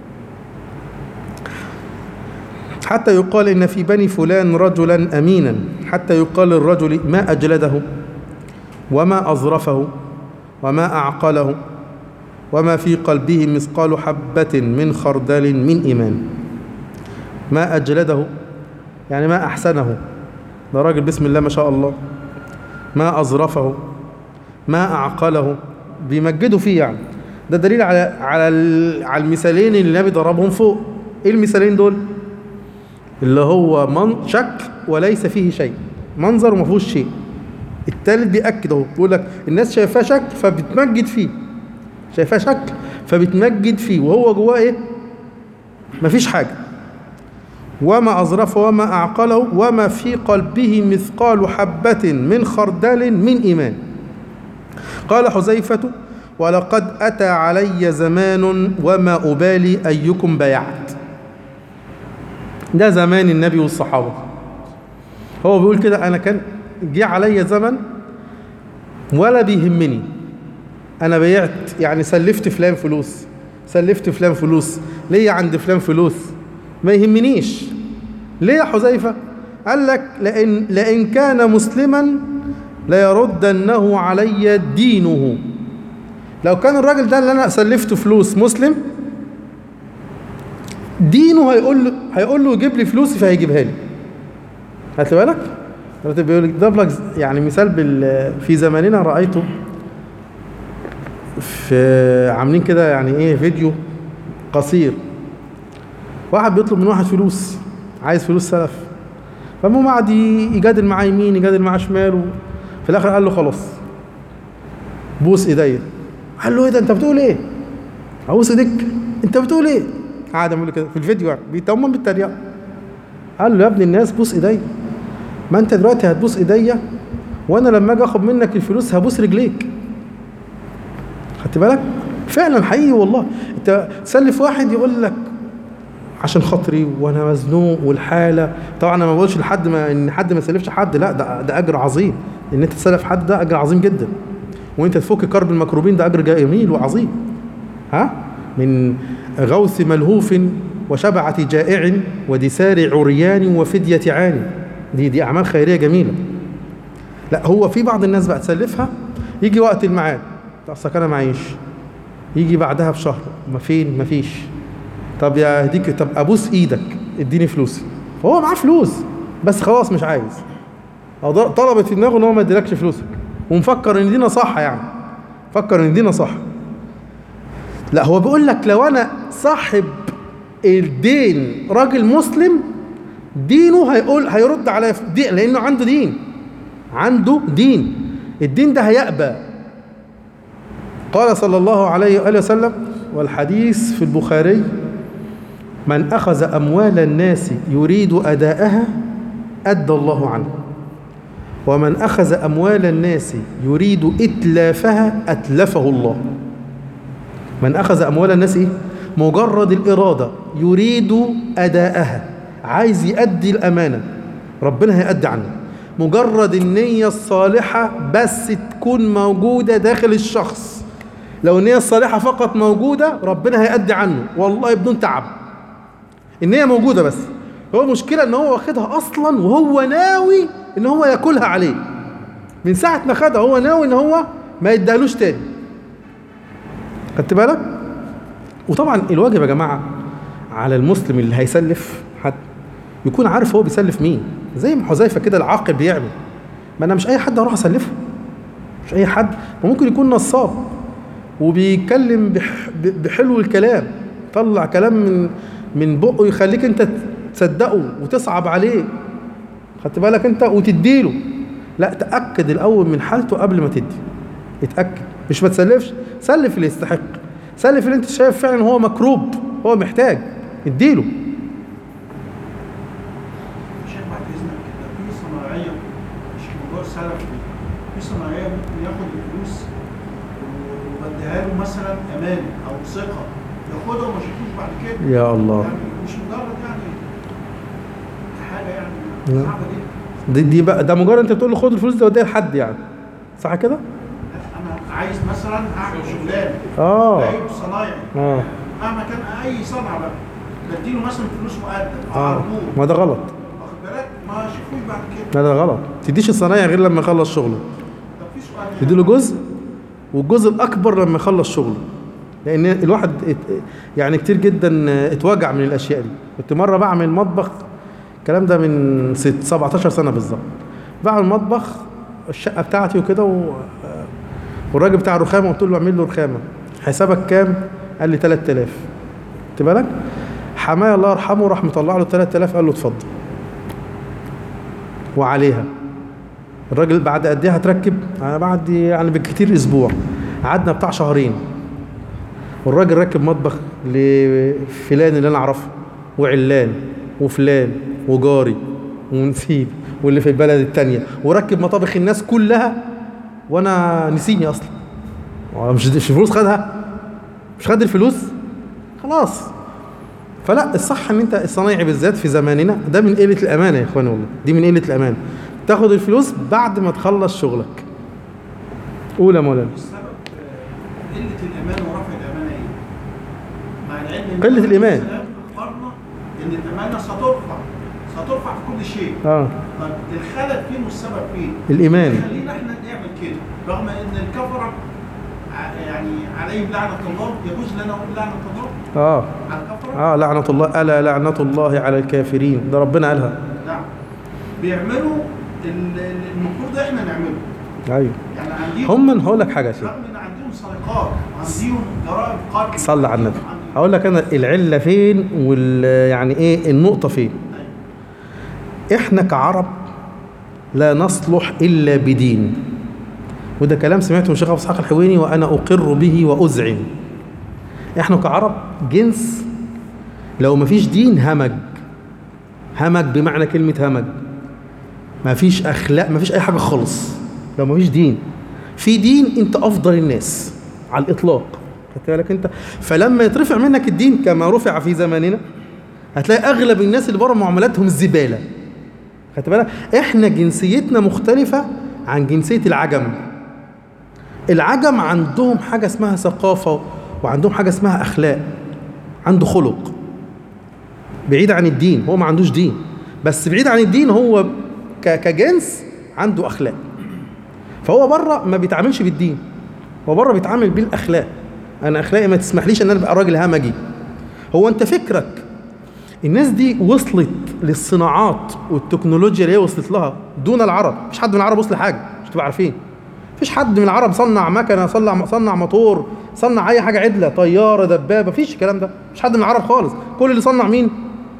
حتى يقال إن في بني فلان رجلا أمينا حتى يقال للرجل ما أجلده وما أظرفه وما أعقله وما في قلبه مثقال حبة من خردل من إيمان ما أجلده يعني ما أحسنه ده راجل بسم الله ما شاء الله ما أظرفه ما أعقله بيمجدوا فيه يعني ده دليل على على ال- على المثالين اللي النبي ضربهم فوق ايه المثالين دول اللي هو من شك وليس فيه شيء منظر وما فيهوش شيء التالت بيأكد اهو بيقول لك الناس شايفاه شك فبتمجد فيه شايفاه شك فبتمجد فيه وهو جواه ايه مفيش حاجه وما أظرفه وما أعقله وما في قلبه مثقال حبة من خردل من إيمان قال حذيفة ولقد أتى علي زمان وما أبالي أيكم بايعت ده زمان النبي والصحابة هو بيقول كده أنا كان جه علي زمن ولا بيهمني أنا بيعت يعني سلفت فلان فلوس سلفت فلان فلوس ليا عند فلان فلوس ما يهمنيش ليه يا حذيفة قال لك لئن, لئن كان مسلما ليردنه علي دينه لو كان الراجل ده اللي انا سلفته فلوس مسلم دينه هيقول له هيقول له يجيب لي فلوسي فهيجيبها لي هات بالك دلوقتي بيقول لك ضرب لك يعني مثال بال في زماننا رايته في عاملين كده يعني ايه فيديو قصير واحد بيطلب من واحد فلوس عايز فلوس سلف فالمهم قعد ي- يجادل معاه يمين يجادل معاه شمال و... في الاخر قال له خلاص بوس ايديا قال له ايه ده انت بتقول ايه؟ ابوس ايديك انت بتقول ايه؟ قعد يعمل له كده في الفيديو يعني بيتمم بالتريقه قال له يا ابن الناس بوس ايديا ما انت دلوقتي هتبوس ايديا وانا لما اجي اخد منك الفلوس هبوس رجليك خدت بالك؟ فعلا حقيقي والله انت تسلف واحد يقول لك عشان خاطري وانا مزنوق والحاله طبعا انا ما بقولش لحد ما ان حد ما يسلفش حد لا ده ده اجر عظيم ان انت تسلف حد ده اجر عظيم جدا وانت تفك كرب المكروبين ده اجر جميل وعظيم ها من غوث ملهوف وشبعة جائع ودسار عريان وفدية عاني دي دي اعمال خيريه جميله لا هو في بعض الناس بقى تسلفها يجي وقت الميعاد اصلك انا معيش يجي بعدها بشهر ما فين ما فيش طب يا هديك طب ابوس ايدك اديني فلوسي فهو معاه فلوس بس خلاص مش عايز أو ض- طلبت في دماغه ان هو ما يديلكش فلوسك ومفكر ان دي نصيحه يعني فكر ان دي نصيحه لا هو بيقول لك لو انا صاحب الدين راجل مسلم دينه هيقول هيرد عليا في- دي لانه عنده دين عنده دين الدين ده هيأبى قال صلى الله عليه وآله وسلم والحديث في البخاري من أخذ أموال الناس يريد أداءها أدى الله عنه ومن أخذ أموال الناس يريد إتلافها أتلفه الله من أخذ أموال الناس إيه؟ مجرد الإرادة يريد أداءها عايز يأدي الأمانة ربنا هيأدي عنه مجرد النية الصالحة بس تكون موجودة داخل الشخص لو النية الصالحة فقط موجودة ربنا هيأدي عنه والله بدون تعب النية موجودة بس هو المشكلة ان هو واخدها اصلا وهو ناوي ان هو ياكلها عليه من ساعة ما خدها هو ناوي ان هو ما يديهالوش تاني خدت بالك وطبعا الواجب يا جماعة على المسلم اللي هيسلف حد يكون عارف هو بيسلف مين زي ما حذيفة كده العاقل بيعمل ما انا مش اي حد اروح اسلفه مش اي حد وممكن يكون نصاب وبيتكلم بح بحلو الكلام طلع كلام من من بقه يخليك انت تصدقه وتصعب عليه خدت بالك انت وتديله لا تاكد الاول من حالته قبل ما تدي اتاكد مش ما تسلفش سلف اللي يستحق سلف اللي انت شايف فعلا هو مكروب هو محتاج اديله شيخ بعد اذنك كده في صناعيه مش موضوع سلف في صناعيه ممكن ياخد الفلوس وبديها له مثلا امان او ثقه ياخدها وما يشوفوش بعد كده يا الله يعني مش مجرد يعني حاجه يعني لا. صعبه جدا دي, دي بقى ده مجرد انت تقول له خد الفلوس دي وديها لحد يعني صح كده؟ انا عايز مثلا اعمل شغلانه اه جايب صنايعي اه مهما كان اي صنعه بقى بديله مثلا فلوس مقدم او اه عربون ما ده غلط واخد بالك ما شافوش بعد كده لا ده غلط تديش الصنايعي غير لما يخلص شغله طب في سؤال تديله جزء والجزء الاكبر لما يخلص شغله لان الواحد ات- يعني كتير جدا اتوجع من الاشياء دي كنت مره بعمل مطبخ الكلام ده من ست 17 سنه بالظبط بعمل مطبخ الشقه بتاعتي وكده و... والراجل بتاع الرخامه قلت له اعمل له رخامه حسابك كام قال لي 3000 خدت بالك حماية الله يرحمه راح مطلع له 3000 قال له اتفضل وعليها الراجل بعد قد ايه هتركب انا بعد يعني بالكتير اسبوع قعدنا بتاع شهرين والراجل ركب مطبخ لفلان اللي انا اعرفه وعلان وفلان وجاري ونسيب واللي في البلد التانية وركب مطابخ الناس كلها وانا نسيني اصلا هو مش مش الفلوس خدها مش خد الفلوس خلاص فلا الصح ان انت الصنايعي بالذات في زماننا ده من قله الامانه يا اخواني والله دي من قله الامانه تاخد الفلوس بعد ما تخلص شغلك قول يا مولانا السبب آه، قله الامان ورفع الامانه ايه؟ مع العلم إن قلة الإيمان. الإسلام اخبرنا ان الامانه سترفع سترفع في كل شيء اه طب الخلل فين والسبب فين؟ الايمان خلينا احنا نعمل كده رغم ان الكفره ع- يعني عليهم لعنه الله يجوز لنا نقول لعنه الله اه على الكفره؟ اه لعنه الله الا لعنه الله على الكافرين ده ربنا قالها نعم بيعملوا ال- ال- المفروض احنا نعمله ايوه يعني عندهم هم أنا هقول لك حاجه يا شيخ رغم ان عندهم سرقات وعندهم جرائم قتل صلى على النبي عندهم- هقول لك انا العله فين وال يعني ايه النقطه فين احنا كعرب لا نصلح الا بدين وده كلام سمعته من الشيخ ابو اسحاق الحويني وانا اقر به واذعن احنا كعرب جنس لو ما فيش دين همج همج بمعنى كلمه همج ما فيش اخلاق ما فيش اي حاجه خالص لو ما فيش دين في دين انت افضل الناس على الاطلاق خدت بالك انت فلما يترفع منك الدين كما رفع في زماننا هتلاقي اغلب الناس اللي بره معاملاتهم الزباله خدت بالك احنا جنسيتنا مختلفه عن جنسيه العجم العجم عندهم حاجه اسمها ثقافه وعندهم حاجه اسمها اخلاق عنده خلق بعيد عن الدين هو ما عندوش دين بس بعيد عن الدين هو ك- كجنس عنده اخلاق فهو بره ما بيتعاملش بالدين هو بره بيتعامل بالاخلاق انا اخلاقي ما تسمحليش ان انا ابقى راجل همجي هو انت فكرك الناس دي وصلت للصناعات والتكنولوجيا اللي هي وصلت لها دون العرب مفيش حد من العرب وصل لحاجه مش تبقى عارفين مفيش حد من العرب صنع مكنه صنع صنع موتور صنع اي حاجه عدله طياره دبابه مفيش الكلام ده مفيش حد من العرب خالص كل اللي صنع مين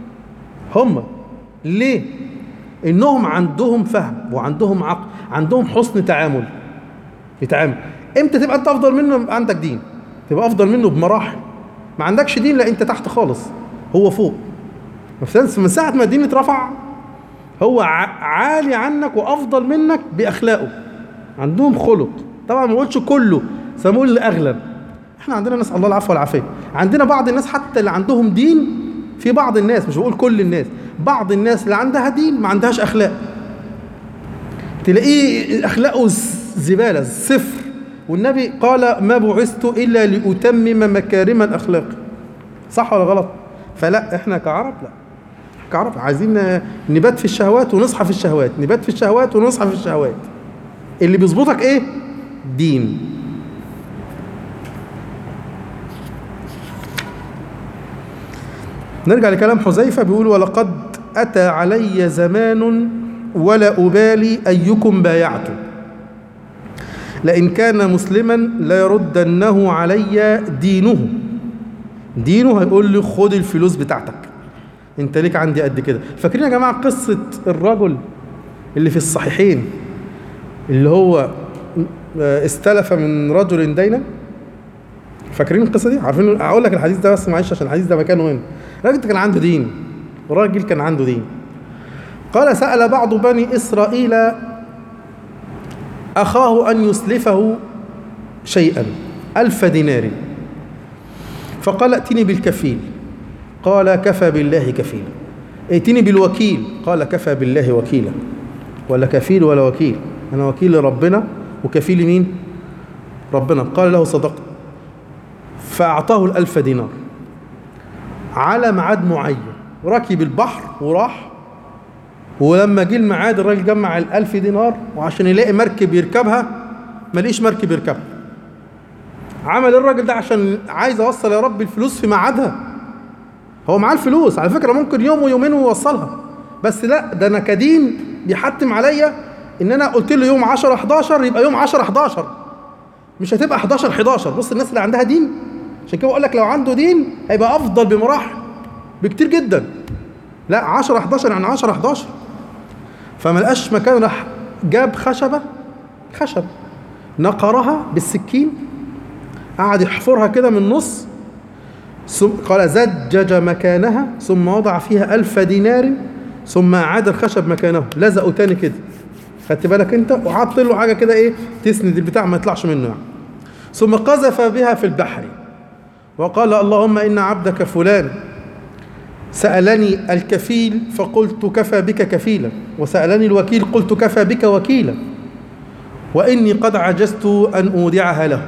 هم ليه انهم عندهم فهم وعندهم عقل عندهم حسن تعامل يتعامل امتى تبقى انت افضل منه يبقى عندك دين تبقى افضل منه بمراحل ما عندكش دين لا انت تحت خالص هو فوق من ساعة ما الدين اترفع هو ع- عالي عنك وافضل منك باخلاقه عندهم خلق طبعا ما بقولش كله سمول الاغلب احنا عندنا نسال الله العفو والعافيه عندنا بعض الناس حتى اللي عندهم دين في بعض الناس مش بقول كل الناس بعض الناس اللي عندها دين ما عندهاش اخلاق تلاقيه اخلاقه ز- زباله صفر والنبي قال ما بعثت الا لاتمم مكارم الاخلاق صح ولا غلط فلا احنا كعرب لا كعرب عايزين نبات في الشهوات ونصحى في الشهوات نبات في الشهوات ونصحى في الشهوات اللي بيظبطك ايه دين نرجع لكلام حذيفة بيقول ولقد أتى علي زمان ولا أبالي أيكم بايعت لئن كان مسلما ليردنه علي دينه دينه هيقول لي خد الفلوس بتاعتك انت ليك عندي قد كده فاكرين يا جماعة قصة الرجل اللي في الصحيحين اللي هو استلف من رجل دينا فاكرين القصه دي عارفين اقول لك الحديث ده بس معلش عشان الحديث ده مكانه هنا الراجل ده كان عنده دين الراجل كان عنده دين قال سأل بعض بني إسرائيل أخاه أن يسلفه شيئا ألف دينار فقال ائتني بالكفيل قال كفى بالله كفيلا ائتني بالوكيل قال كفى بالله وكيلا ولا كفيل ولا وكيل أنا وكيل ربنا وكفيل مين ربنا قال له صدقت فأعطاه الألف دينار على ميعاد معين ركب البحر وراح ولما جه الميعاد الراجل جمع الألف دينار وعشان يلاقي مركب يركبها مليش مركب يركبها عمل الراجل ده عشان عايز اوصل يا رب الفلوس في ميعادها هو معاه الفلوس على فكره ممكن يوم ويومين ويوصلها بس لا ده انا كدين بيحتم عليا ان انا قلت له يوم 10 11 يبقى يوم 10 11 مش هتبقى 11 11 بص الناس اللي عندها دين عشان كده بقول لك لو عنده دين هيبقى افضل بمراحل بكتير جدا لا 10 11 يعني 10 11 فما لقاش مكان راح جاب خشبه خشب نقرها بالسكين قعد يحفرها كده من النص ثم قال زجج مكانها ثم وضع فيها ألف دينار ثم أعاد الخشب مكانه لزقه تاني كده خدت بالك انت وحط له حاجه كده ايه تسند البتاع ما يطلعش منه يعني ثم قذف بها في البحر وقال اللهم ان عبدك فلان سالني الكفيل فقلت كفى بك كفيلا وسالني الوكيل قلت كفى بك وكيلا واني قد عجزت ان اودعها له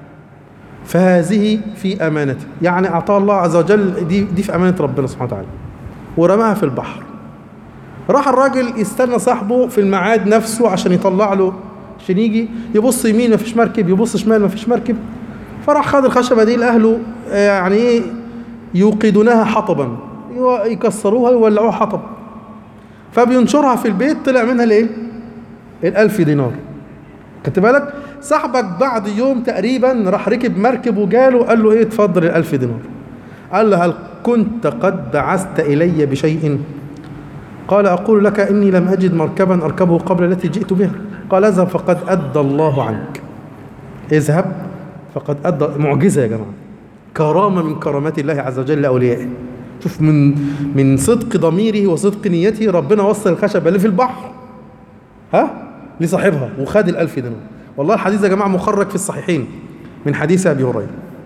فهذه في امانته يعني اعطاه الله عز وجل دي دي في امانه ربنا سبحانه وتعالى ورماها في البحر راح الراجل يستنى صاحبه في الميعاد نفسه عشان يطلع له عشان يجي يبص يمين مفيش مركب يبص شمال مفيش مركب فراح خد الخشبه دي لاهله يعني ايه يوقدونها حطبا يكسروها يولعوها حطب فبينشرها في البيت طلع منها الايه؟ الألف دينار خدت بالك؟ صاحبك بعد يوم تقريبا راح ركب مركب وجاله قال له ايه اتفضل الألف دينار قال له هل كنت قد بعثت إلي بشيء قال أقول لك إني لم أجد مركبا أركبه قبل التي جئت بها قال اذهب فقد أدى الله عنك اذهب فقد أدى معجزة يا جماعة كرامة من كرامات الله عز وجل لأوليائه شوف من من صدق ضميره وصدق نيته ربنا وصل الخشبة اللي في البحر ها لصاحبها وخد الألف دينار والله الحديث يا جماعة مخرج في الصحيحين من حديث أبي هريرة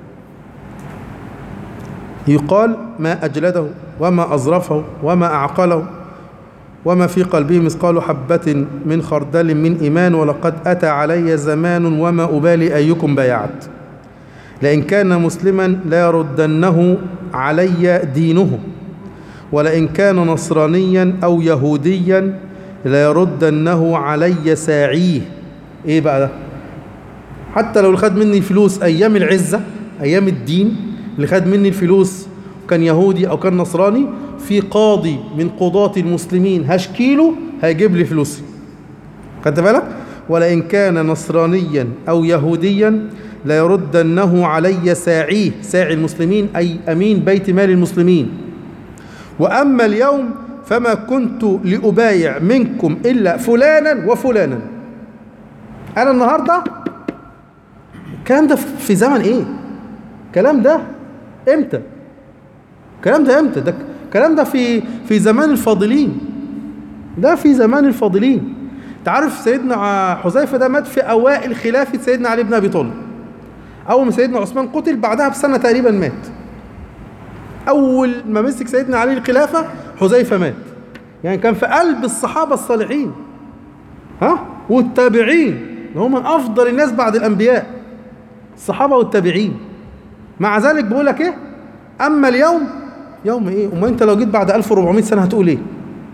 يقال ما أجلده وما أظرفه وما أعقله وما في قلبه مثقال حبة من خردل من إيمان ولقد أتى علي زمان وما أبالي أيكم بايعت لئن كان مسلما لا يردنه علي دينه ولئن كان نصرانيا أو يهوديا لا يردنه علي ساعيه إيه بقى ده حتى لو خد مني فلوس أيام العزة أيام الدين اللي خد مني الفلوس كان يهودي أو كان نصراني في قاضي من قضاة المسلمين هشكيله هيجيب لي فلوسي خدت بالك ولئن كان نصرانيا أو يهوديا لا يردنه علي ساعيه ساعي المسلمين أي أمين بيت مال المسلمين وأما اليوم فما كنت لأبايع منكم إلا فلانا وفلانا أنا النهاردة الكلام ده في زمن إيه الكلام ده إمتى الكلام ده إمتى ده الكلام ده في في زمان الفاضلين ده في زمان الفاضلين انت عارف سيدنا حذيفه ده مات في اوائل خلافه سيدنا علي بن ابي طالب اول ما سيدنا عثمان قتل بعدها بسنه تقريبا مات اول ما مسك سيدنا علي الخلافه حذيفه مات يعني كان في قلب الصحابه الصالحين ها والتابعين اللي هم من افضل الناس بعد الانبياء الصحابه والتابعين مع ذلك بقول لك ايه اما اليوم يوم ايه امال انت لو جيت بعد 1400 سنه هتقول ايه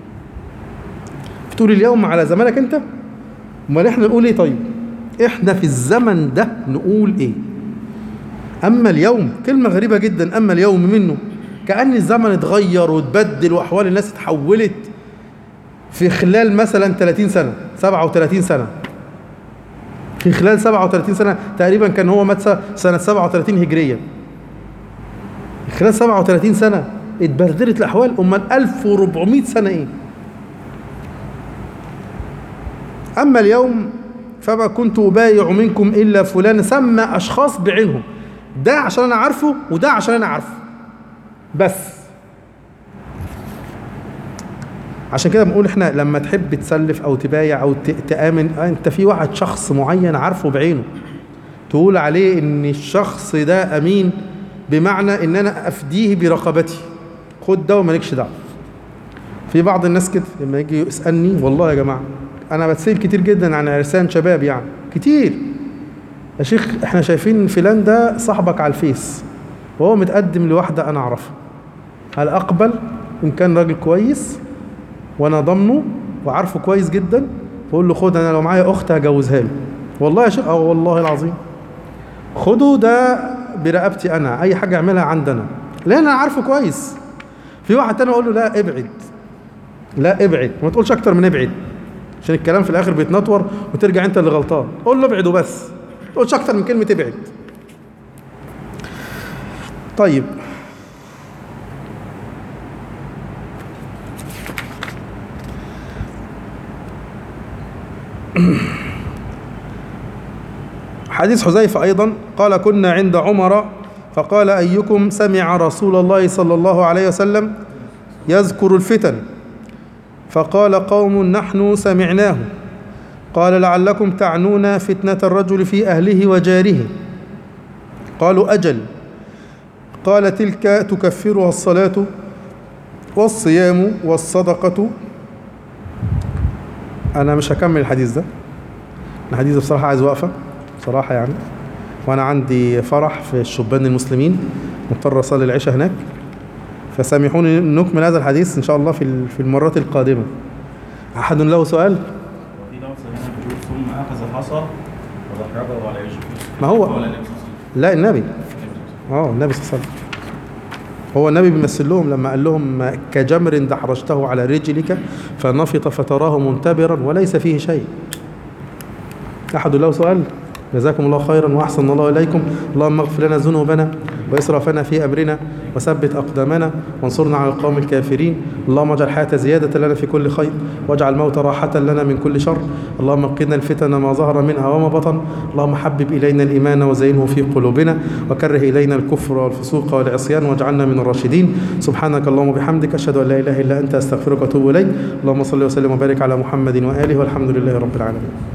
تقول اليوم على زمانك انت امال احنا نقول ايه طيب احنا في الزمن ده نقول ايه اما اليوم كلمه غريبه جدا اما اليوم منه كان الزمن اتغير واتبدل واحوال الناس اتحولت في خلال مثلا 30 سنه 37 سنه في خلال 37 سنه تقريبا كان هو مات سنه 37 هجريه خلال 37 سنه اتبدلت الاحوال امال 1400 سنه ايه اما اليوم فما كنت ابايع منكم الا فلان سمى اشخاص بعينهم ده عشان انا عارفه وده عشان انا عارفه بس عشان كده بنقول احنا لما تحب تسلف او تبايع او تامن انت في واحد شخص معين عارفه بعينه تقول عليه ان الشخص ده امين بمعنى ان انا افديه برقبتي خد ده ومالكش دعوه في بعض الناس كده لما يجي يسالني والله يا جماعه انا بتسال كتير جدا عن عرسان شباب يعني كتير يا شيخ احنا شايفين فلان ده صاحبك على الفيس وهو متقدم لواحده انا اعرفها هل اقبل ان كان راجل كويس وانا ضامنه وعارفه كويس جدا بقول له خد انا لو معايا اخت هجوزها له والله يا شيخ اه والله العظيم خده ده برقبتي انا اي حاجه اعملها عندنا لان انا عارفه كويس في واحد تاني اقول له لا ابعد لا ابعد ما تقولش اكتر من ابعد عشان الكلام في الاخر بيتنطور وترجع انت اللي غلطان قول له ابعد وبس ما تقولش اكتر من كلمه ابعد طيب حديث حذيفة أيضا قال كنا عند عمر فقال أيكم سمع رسول الله صلى الله عليه وسلم يذكر الفتن فقال قوم نحن سمعناه قال لعلكم تعنون فتنة الرجل في أهله وجاره قالوا أجل قال تلك تكفرها الصلاة والصيام والصدقة أنا مش هكمل الحديث ده الحديث ده بصراحة عايز وقفة بصراحة يعني وأنا عندي فرح في الشبان المسلمين مضطر أصلي العشاء هناك فسامحوني نكمل هذا الحديث إن شاء الله في في المرات القادمة أحد له سؤال؟ في لفظ هنا بيقول ثم اخذ حصى ودحرجه على وجهه ما هو- ولا النبي صلى الله عليه وسلم. لا النبي النبي صلى الله عليه وسلم. اه النبي صلى الله عليه وسلم هو النبي بيمثل لهم لما قال لهم كجمر دحرجته على رجلك فنفط فتراه منتبرا وليس فيه شيء أحد له سؤال جزاكم الله خيرا وأحسن الله إليكم اللهم اغفر لنا ذنوبنا وإسرافنا في أمرنا وثبت أقدامنا وانصرنا على القوم الكافرين اللهم اجعل الحياة زيادة لنا في كل خير واجعل الموت راحة لنا من كل شر اللهم قنا الفتن ما ظهر منها وما بطن اللهم حبب إلينا الإيمان وزينه في قلوبنا وكره إلينا الكفر والفسوق والعصيان واجعلنا من الراشدين سبحانك اللهم وبحمدك أشهد أن لا إله إلا أنت أستغفرك وأتوب إليك اللهم صل وسلم وبارك على محمد وآله والحمد لله رب العالمين